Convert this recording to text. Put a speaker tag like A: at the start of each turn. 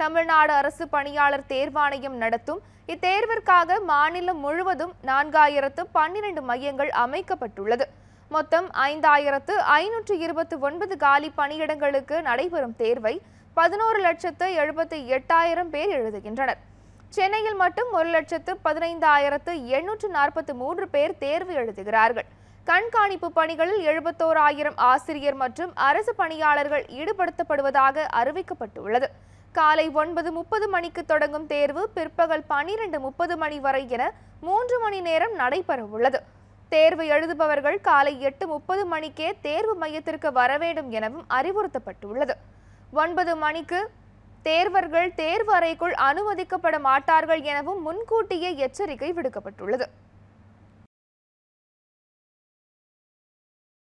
A: தமிழ்நாடு அரசு பணியாளர் தேர்வாணையம் நடத்தும் இத்தேர்விற்காக மாநிலம் முழுவதும் நான்காயிரத்து பன்னிரண்டு மையங்கள் அமைக்கப்பட்டுள்ளது மொத்தம் ஐந்தாயிரத்து ஐநூற்று இருபத்தி ஒன்பது காலி பணியிடங்களுக்கு நடைபெறும் தேர்வை பதினோரு லட்சத்து எழுபத்தி எட்டாயிரம் பேர் எழுதுகின்றனர் சென்னையில் மட்டும் ஒரு லட்சத்து பதினைந்தாயிரத்து எண்ணூற்று நாற்பத்தி மூன்று பேர் தேர்வு எழுதுகிறார்கள் கண்காணிப்பு பணிகளில் எழுபத்தோராயிரம் ஆசிரியர் மற்றும் அரசு பணியாளர்கள் ஈடுபடுத்தப்படுவதாக அறிவிக்கப்பட்டுள்ளது காலை ஒன்பது முப்பது மணிக்கு தொடங்கும் தேர்வு பிற்பகல் பனிரெண்டு முப்பது மணி வரை என மூன்று மணி நேரம் நடைபெறவுள்ளது தேர்வு எழுதுபவர்கள் காலை எட்டு முப்பது மணிக்கே தேர்வு மையத்திற்கு வர வேண்டும் எனவும் அறிவுறுத்தப்பட்டுள்ளது ஒன்பது மணிக்கு தேர்வர்கள் தேர்வு அறைக்குள் அனுமதிக்கப்பட மாட்டார்கள் எனவும் முன்கூட்டியே எச்சரிக்கை விடுக்கப்பட்டுள்ளது